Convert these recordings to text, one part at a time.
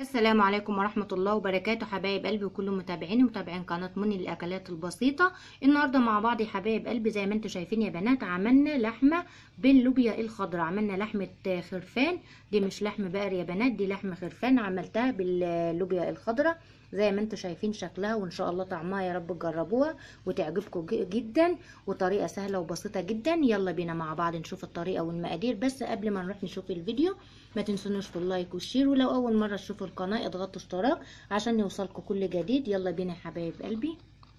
السلام عليكم ورحمة الله وبركاته حبايب قلبي وكل متابعيني ومتابعين قناة مني للأكلات البسيطة النهاردة مع بعض يا حبايب قلبي زي ما انتم شايفين يا بنات عملنا لحمة باللوبيا الخضراء عملنا لحمة خرفان دي مش لحم بقر يا بنات دي لحم خرفان عملتها باللوبيا الخضراء زي ما انتم شايفين شكلها وان شاء الله طعمها يا رب تجربوها وتعجبكم جدا وطريقة سهلة وبسيطة جدا يلا بينا مع بعض نشوف الطريقة والمقادير بس قبل ما نروح نشوف الفيديو ما تنسونوش في اللايك والشير ولو اول مرة تشوفوا القناة اضغطوا اشتراك عشان يوصلكم كل جديد يلا بينا يا حبايب قلبي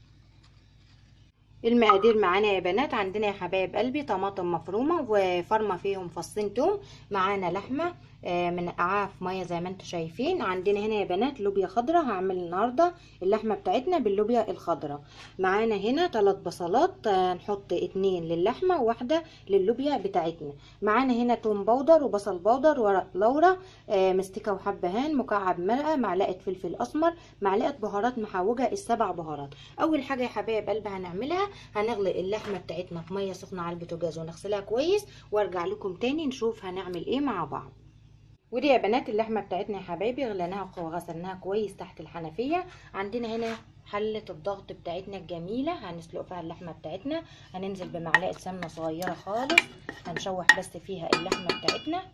المقادير معانا يا بنات عندنا يا حبايب قلبي طماطم مفرومه وفرمه فيهم فصين توم معانا لحمه من اعاف ميه زي ما انتم شايفين عندنا هنا يا بنات لوبيا خضراء هعمل النهارده اللحمه بتاعتنا باللوبيا الخضراء معانا هنا ثلاث بصلات نحط اتنين للحمه وواحده لللوبيا بتاعتنا معانا هنا توم بودر وبصل بودر ورق لورا مستكه وحبهان مكعب مرقه معلقه فلفل اسمر معلقه بهارات محوجه السبع بهارات اول حاجه يا حبايب قلبي هنعملها هنغلق اللحمه بتاعتنا في ميه سخنه على البوتاجاز ونغسلها كويس وارجع لكم تاني نشوف هنعمل ايه مع بعض ودي يا بنات اللحمه بتاعتنا يا حبايبي غليناها وغسلناها كويس تحت الحنفيه عندنا هنا حله الضغط بتاعتنا الجميله هنسلق فيها اللحمه بتاعتنا هننزل بمعلقه سمنه صغيره خالص هنشوح بس فيها اللحمه بتاعتنا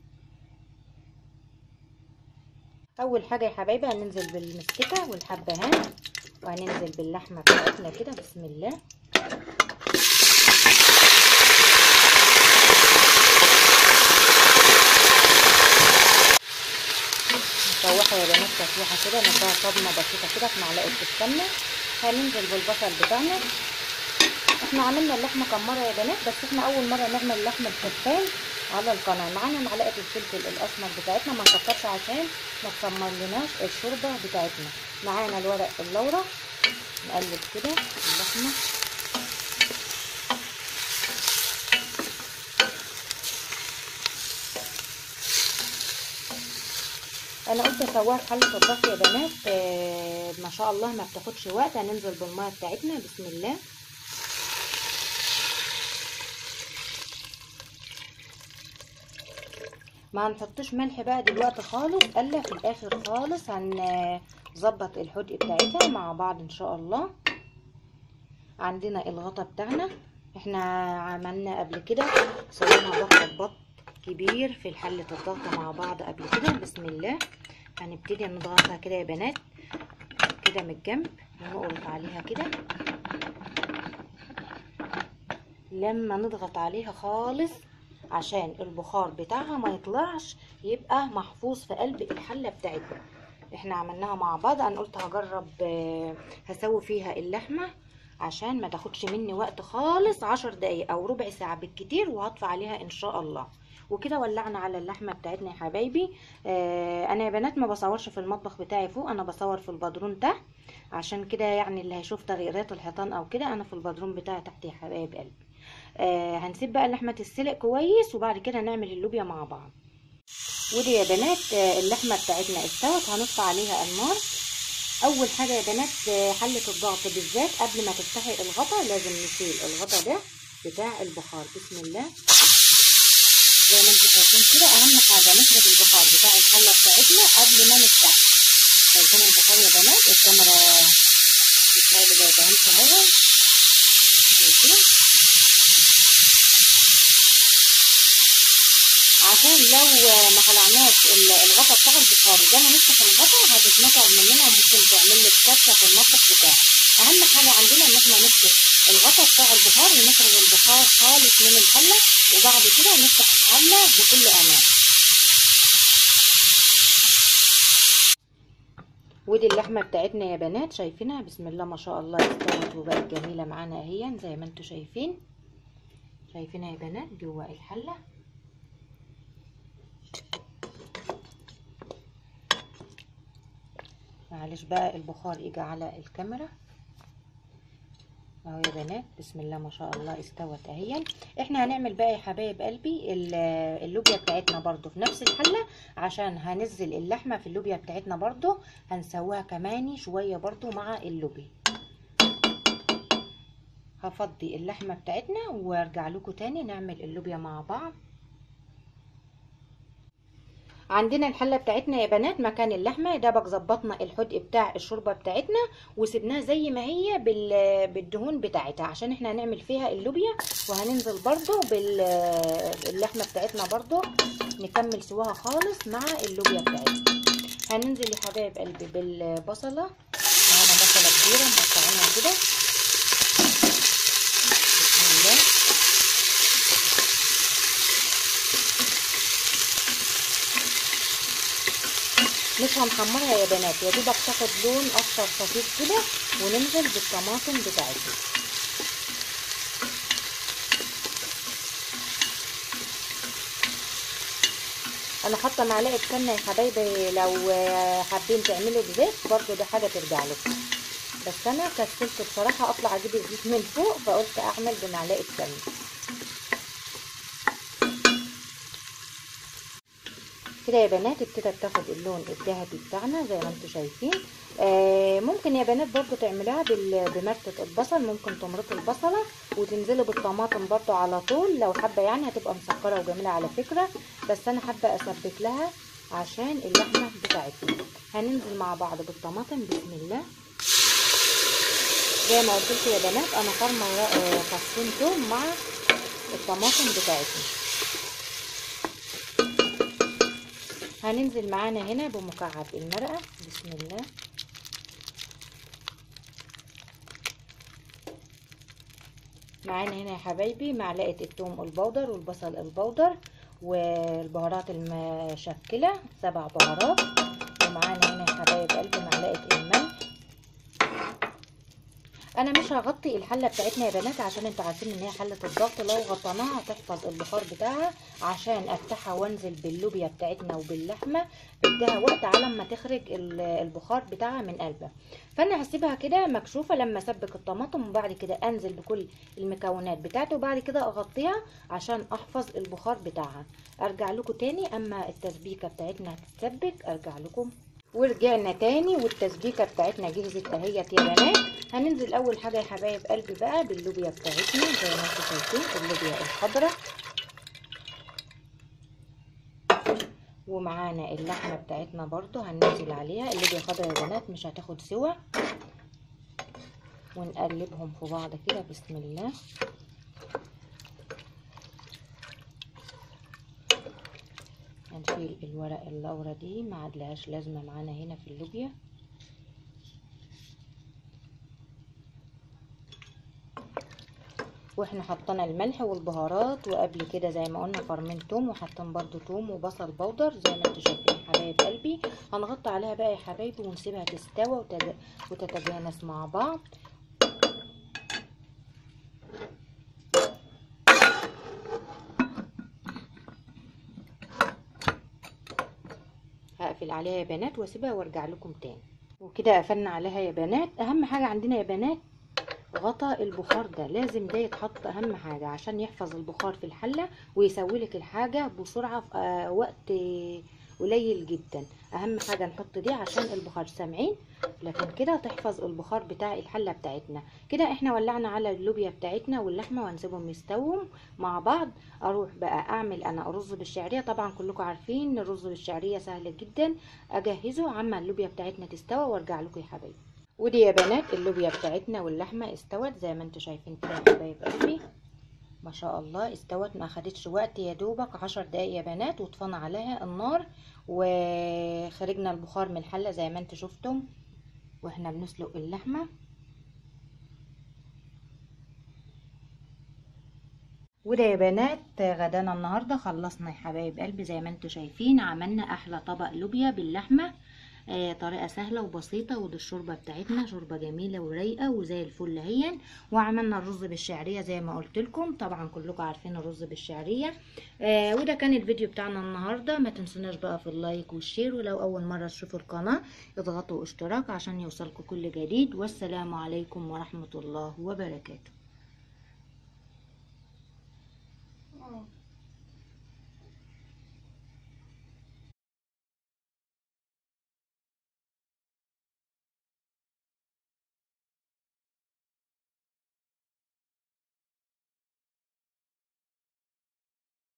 اول حاجه يا حبايبي هننزل بالمستكه والحبهان وهننزل باللحمه بتاعتنا كده بسم الله نشوحها يا بنات تشويحه كده نديها صدمه بسيطه كده في معلقه السمنه هننزل بالبصل بتاعنا احنا عملنا اللحمه كم مره يا بنات بس احنا اول مره نعمل لحم الخرفان على القناه معانا معلقه الفلفل الاسمر بتاعتنا ما نكترش عشان ما تسمرلناش الشوربه بتاعتنا معانا الورق اللورا نقلب كده اللحمه انا قلت اسويها في حله الضغط يا بنات آه ما شاء الله ما بتاخدش وقت هننزل بالميه بتاعتنا بسم الله ما هنحطش ملح بقى دلوقتي خالص الا في الاخر خالص هنظبط الحدق بتاعتها مع بعض ان شاء الله عندنا الغطا بتاعنا احنا عملنا قبل كده سوينا ضغط بط كبير في حلة الضغط مع بعض قبل كده بسم الله هنبتدي نضغطها كده يا بنات كده من الجنب ونقرط عليها كده لما نضغط عليها خالص عشان البخار بتاعها ما يطلعش يبقى محفوظ في قلب الحله بتاعتنا احنا عملناها مع بعض انا قلت هجرب هسوي فيها اللحمه عشان ما تاخدش مني وقت خالص عشر دقايق او ربع ساعه بالكتير وهطفي عليها ان شاء الله وكده ولعنا على اللحمه بتاعتنا يا حبايبي آه انا يا بنات ما بصورش في المطبخ بتاعي فوق انا بصور في البدروم تحت عشان كده يعني اللي هيشوف تغييرات الحيطان او كده انا في البدروم بتاعي تحت يا حبايب قلبي آه هنسيب بقى اللحمه تتسلق كويس وبعد كده نعمل اللوبيا مع بعض ودي يا بنات آه اللحمه بتاعتنا استوت هنطفي عليها النار اول حاجه يا بنات حله الضغط بالذات قبل ما تفتحي الغطا لازم نشيل الغطا ده بتاع البخار بسم الله زي ما انتم شايفين كده اهم حاجه نخرج البخار بتاع الحله بتاعتنا قبل ما نفتح شايفين البخار يا بنات الكاميرا بتهيألي جايبها لكم اهو شايفين عشان لو ما خلعناش الغطا بتاع البخار وجانا نفتح الغطا هتتنطر مننا وممكن تعمل لك كبسه في المطبخ بتاعك اهم حاجه عندنا ان احنا نفتح الغطا بتاع البخار ونخرج البخار خالص من الحله وبعد كده نفتح الحله بكل امان ودي اللحمه بتاعتنا يا بنات شايفينها بسم الله ما شاء الله استوت وبقت جميله معانا اهي زي ما انتم شايفين شايفينها يا بنات جوه الحله معلش بقى البخار يجي على الكاميرا اهو يا بنات بسم الله ما شاء الله استوت اهي احنا هنعمل بقى يا حبايب قلبي اللوبيا بتاعتنا برضو في نفس الحله عشان هنزل اللحمه في اللوبيا بتاعتنا برضو هنسويها كمان شويه برضو مع اللوبيا هفضي اللحمه بتاعتنا وارجع لكم تاني نعمل اللوبيا مع بعض عندنا الحله بتاعتنا يا بنات مكان اللحمه يا دوبك ظبطنا الحدق بتاع الشوربه بتاعتنا وسبناها زي ما هي بال- بالدهون بتاعتها عشان احنا هنعمل فيها اللوبيا وهننزل برضو باللحمه بتاعتنا برضو نكمل سواها خالص مع اللوبيا بتاعتنا هننزل يا حبايب قلبي بالبصله معانا بصله كبيره مقطعينها كده بسم الله مش هنحمرها يا بنات يا دوبك تاخد لون اصفر خفيف كده وننزل بالطماطم بتاعتنا انا حاطه معلقه سمنه يا حبايبي لو حابين تعملوا بزيت برضو ده حاجه ترجع لكم بس انا كسلت بصراحه اطلع اجيب الزيت من فوق فقلت اعمل بمعلقه سمنه كده يا بنات ابتدت تاخد اللون الذهبي بتاعنا زي ما انتم شايفين آه ممكن يا بنات برضو تعملوها بمرتة البصل ممكن تمرطوا البصلة وتنزلوا بالطماطم برضو على طول لو حابة يعني هتبقى مسكرة وجميلة على فكرة بس انا حابة اسبك لها عشان اللحمة بتاعتنا هننزل مع بعض بالطماطم بسم الله زي ما قلت لكم يا بنات انا فرمة فصين توم مع الطماطم بتاعتنا هننزل معانا هنا بمكعب المرقة بسم الله معانا هنا يا حبايبي معلقة الثوم البودر والبصل البودر والبهارات المشكلة سبع بهارات ومعانا هنا يا حبايب قلبي معلقة الملح انا مش هغطي الحله بتاعتنا يا بنات عشان انتوا عارفين ان هي حله الضغط لو غطيناها هتحفظ البخار بتاعها عشان افتحها وانزل باللوبيا بتاعتنا وباللحمه بدها وقت على ما تخرج البخار بتاعها من قلبها فانا هسيبها كده مكشوفه لما اسبك الطماطم وبعد كده انزل بكل المكونات بتاعته وبعد كده اغطيها عشان احفظ البخار بتاعها ارجع لكم تاني اما التسبيكه بتاعتنا هتتسبك ارجع لكم ورجعنا تاني والتسبيكه بتاعتنا جهزت اهيت يا بنات هننزل اول حاجه يا حبايب قلبي بقى باللوبيا بتاعتنا زي ما انتم شايفين اللوبيا الخضراء ومعانا اللحمه بتاعتنا برضو هننزل عليها اللوبيا الخضراء يا بنات مش هتاخد سوا ونقلبهم في بعض كده بسم الله هنشيل الورق اللورة دي ما عادلهاش لازمة معانا هنا في اللوبيا واحنا حطينا الملح والبهارات وقبل كده زي ما قلنا فرمين توم وحاطين برضو توم وبصل بودر زي ما انتم شايفين حبايب قلبي هنغطي عليها بقى يا حبايبي ونسيبها تستوى وتتجانس مع بعض هقفل عليها يا بنات واسيبها وارجع لكم تاني وكده قفلنا عليها يا بنات اهم حاجه عندنا يا بنات غطا البخار ده لازم ده يتحط اهم حاجه عشان يحفظ البخار في الحله ويسوي لك الحاجه بسرعه في آه وقت قليل جدا اهم حاجه نحط دي عشان البخار سامعين لكن كده تحفظ البخار بتاع الحله بتاعتنا كده احنا ولعنا على اللوبيا بتاعتنا واللحمه وهنسيبهم يستووا مع بعض اروح بقى اعمل انا رز بالشعريه طبعا كلكم عارفين الرز بالشعريه سهل جدا اجهزه عما اللوبيا بتاعتنا تستوى وارجع لكم يا حبايبي ودي يا بنات اللوبيا بتاعتنا واللحمه استوت زي ما انتم شايفين كده يا حبايب قلبي ما شاء الله استوت ما اخدتش وقت يا دوبك عشر دقايق يا بنات وطفنا عليها النار وخرجنا البخار من الحله زي ما انتم شفتم واحنا بنسلق اللحمه وده يا بنات غدانا النهارده خلصنا يا حبايب قلبي زي ما انتم شايفين عملنا احلى طبق لوبيا باللحمه آه طريقه سهله وبسيطه ودي الشوربه بتاعتنا شوربه جميله ورايقه وزي الفل اهين وعملنا الرز بالشعريه زي ما قلت لكم طبعا كلكم عارفين الرز بالشعريه آه وده كان الفيديو بتاعنا النهارده ما تنسوناش بقى في اللايك والشير ولو اول مره تشوفوا القناه اضغطوا اشتراك عشان يوصلكم كل جديد والسلام عليكم ورحمه الله وبركاته